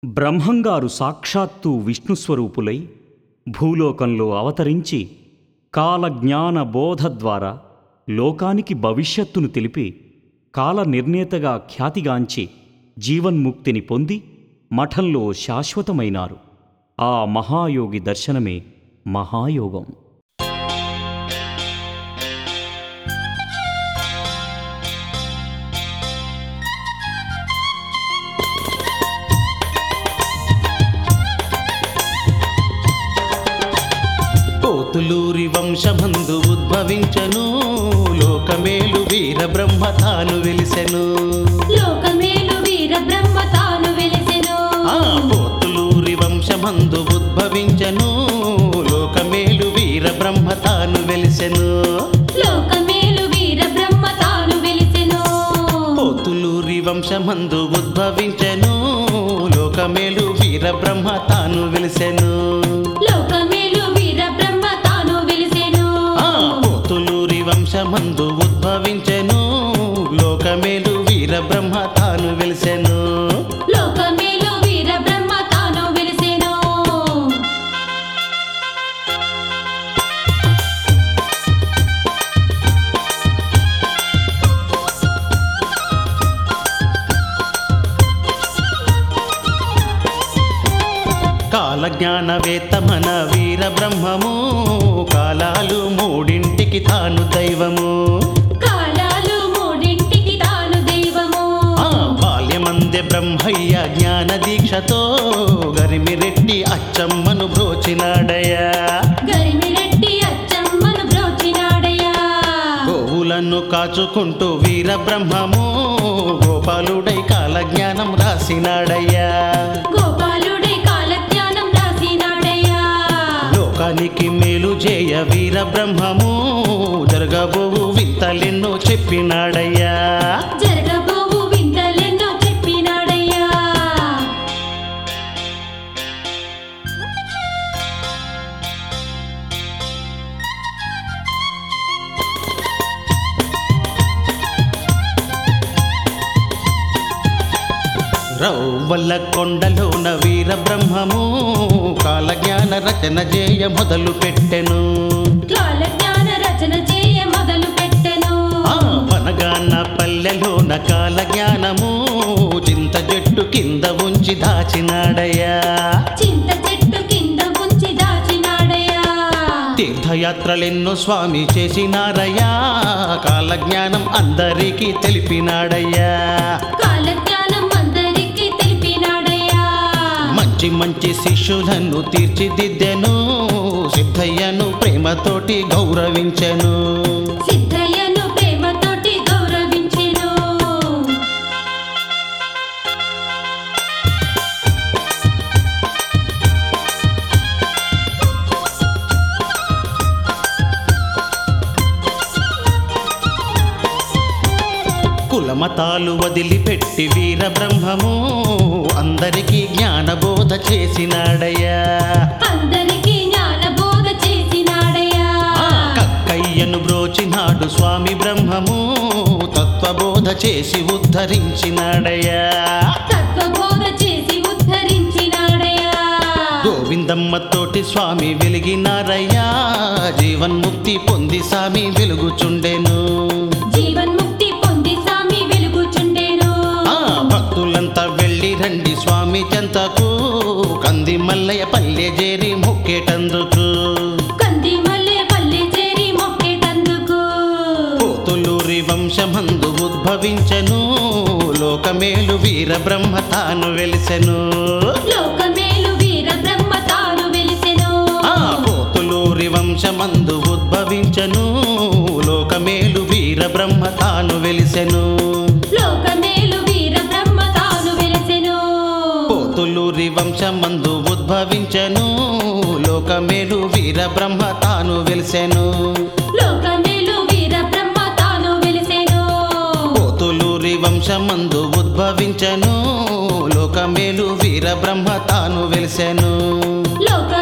బ్రహ్మంగారు సాక్షాత్తు విష్ణుస్వరూపులై భూలోకంలో అవతరించి కాలజ్ఞాన బోధ ద్వారా లోకానికి భవిష్యత్తును తెలిపి కాల నిర్ణేతగా ఖ్యాతిగాంచి జీవన్ముక్తిని పొంది మఠంలో శాశ్వతమైనారు ఆ మహాయోగి దర్శనమే మహాయోగం పోతులూరి వంశమందు ఉద్భవించను లోకమేలు వీర బ్రహ్మ తాను వెలిసెను లోకమేలు వీర బ్రహ్మ తాను వెలిసెను ఆ పోతులూరి వంశమందు ఉద్భవించను లోకమేలు వీర బ్రహ్మ తాను వెలిసెను లోకమేలు వీర బ్రహ్మ తాను వెలిసెను పోతులూరి వంశమందు ఉద్భవించను లోకమేలు వీర బ్రహ్మ తాను వెలిసెను లోకమేలు వీర బ్రహ్మ తాను వెలిసెను ఆ పోతులూరి వంశమందు ఉద్భవించెను లోకమేలు వీర బ్రహ్మ తాను వెలిసెను లోకమేలు వీర బ్రహ్మ తాను వెలిసెను కాలజ్ఞానవేత్త మన వీర బ్రహ్మము కాలాలు మూడింటికి తాను దైవము కాలాలు మూడింటికి తాను దైవము ఆ బాల్యమందే బ్రహ్మయ్య జ్ఞాన దీక్షతో గరిమిరెడ్డి అచ్చమ్మను బ్రోచినాడయ్యా గరిమిరెడ్డి అచ్చమ్మను బ్రోచినాడయ్యా గోవులను కాచుకుంటూ వీర బ్రహ్మము గోపాలుడై కాలజ్ఞానం రాసినాడయ్యా గోపాలుడే కాలజ్ఞానం రాసినాడయ్యా లోకానికి మేలు చేయ వీర బ్రహ్మము జరగబోవు వింతలెన్నో చెప్పినాడయ్యా జరగబోవు వింతలెన్నో చెప్పినాడయ్యా రౌవల్ల కొండలోన వీర బ్రహ్మము కాలజ్ఞాన రచన చేయ మొదలు పెట్టెను కాలజ్ఞాన రచన చేయ మొదలు పెట్టెను ఆ వనగాన పల్లెలోన కాలజ్ఞానము చింత చెట్టు కింద ఉంచి దాచినాడయ్యా చింత చెట్టు కింద ఉంచి దాచినాడయ్యా తీర్థయాత్రలెన్నో స్వామి చేసినారయ్యా కాలజ్ఞానం అందరికీ తెలిపినాడయ్యా కాలజ్ఞానం అందరికీ తెలిపినాడయ్యా మంచి మంచి శిష్యులను తీర్చిదిద్దెను సిద్ధయ్యను ప్రేమతోటి గౌరవించెను సిద్ధయ్యను ప్రేమతోటి గౌరవించెను కులమతాలు వదిలిపెట్టి వీర బ్రహ్మము అందరికీ జ్ఞానబోధ చేసినాడయ్యా అందరికీ జ్ఞాన బోధ చేసినాడయ్యా ఆ కక్కయ్యను బ్రోచినాడు స్వామి బ్రహ్మము తత్వబోధ చేసి ఉద్ధరించినాడయ్యా తత్వబోధ చేసి ఉద్ధరించినాడయ్యా గోవిందమ్మ తోటి స్వామి వెలిగినారయ్యా జీవన్ముక్తి పొంది స్వామి వెలుగుచుండెను జీవన్ముక్తి పొంది స్వామి వెలుగుచుండెను ఆ భక్తులంతా వెళ్ళి రండి స్వామి చెంతకు కంది మల్లయ్య పల్లె చేరి మొక్కేటందుకు కంది మల్లె పల్లె చేరి మొక్కేటందుకు పోతులూరి వంశమందు ఉద్భవించెను లోకమేలు వీర బ్రహ్మ తాను వెలిసెను లోకమేలు వీర బ్రహ్మ తాను వెలిసెను ఆ పోతులూరి వంశమందు ఉద్భవించెను లోకమేలు వీర బ్రహ్మ తాను వెలిసెను లోకమేలు వీర బ్రహ్మ తాను వెలిసెను పోతులూరి వంశమందు ఉద్భవించెను లోకమేలు వీర బ్రహ్మ తాను వెలిసెను లోకమేలు వీర బ్రహ్మ తాను వెలిసెను పోతులూరి వంశమందు ఉద్భవించెను లోకమేలు వీర బ్రహ్మ తాను వెలిసెను లోక